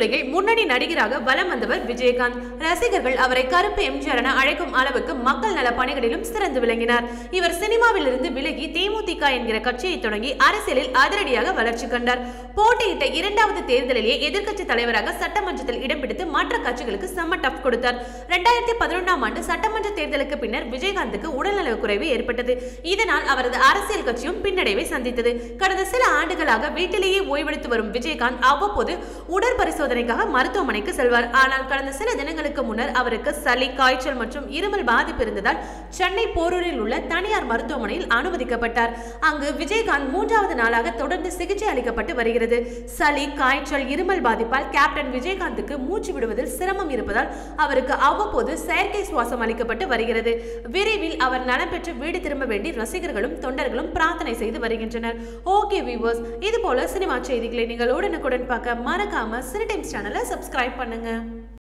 உலகில் முன்னணி நடிகராக வலம் வந்தவர் விஜயகாந்த் ரசிகர்கள் அவரை கருப்பு எம்ஜிஆர் என அழைக்கும் அளவுக்கு மக்கள் நல பணிகளிலும் சிறந்து விளங்கினார் இவர் சினிமாவிலிருந்து விலகி தேமுதிக என்கிற கட்சியை தொடங்கி அரசியலில் அதிரடியாக வளர்ச்சி கண்டார் போட்டியிட்ட இரண்டாவது தேர்தலிலேயே எதிர்க்கட்சி தலைவராக சட்டமன்றத்தில் இடம் பிடித்து மற்ற கட்சிகளுக்கு செம்ம டஃப் கொடுத்தார் ரெண்டாயிரத்தி பதினொன்றாம் ஆண்டு சட்டமன்ற தேர்தலுக்கு பின்னர் விஜயகாந்துக்கு உடல்நலக் குறைவு ஏற்பட்டது இதனால் அவரது அரசியல் கட்சியும் பின்னடைவை சந்தித்தது கடந்த சில ஆண்டுகளாக வீட்டிலேயே ஓய்வெடுத்து வரும் விஜயகாந்த் அவ்வப்போது உடற்பரிசோதனைக்காக மருத்துவமனைக்கு செல்வார் ஆனால் கடந்த சில தினங்களுக்கு முன்னர் அவருக்கு சளி காய்ச்சல் மற்றும் இருமல் பாதிப்பு இருந்ததால் சென்னை போரூரில் உள்ள தனியார் மருத்துவமனையில் அனுமதிக்கப்பட்டார் அங்கு விஜயகாந்த் மூன்றாவது நாளாக தொடர்ந்து சிகிச்சை அளிக்கப்பட்டு வருகிறது சளி காய்ச்சல் இருமல் பாதிப்பால் கேப்டன் விஜயகாந்துக்கு மூச்சு விடுவதில் சிரமம் இருப்பதால் அவருக்கு அவ்வப்போது செயற்கை சுவாசம் அளிக்கப்பட்டு வருகிறது விரைவில் அவர் நலம் பெற்று வீடு திரும்ப வேண்டி ரசிகர்களும் தொண்டர்களும் பிரார்த்தனை செய்து வருகின்றனர் ஓகே வியூவர்ஸ் இது போல சினிமா செய்திகளை நீங்கள் உடனுக்குடன் பார்க்க மறக்காம சினி டைம்ஸ் சேனலை சப்ஸ்கிரைப் பண்ணுங்க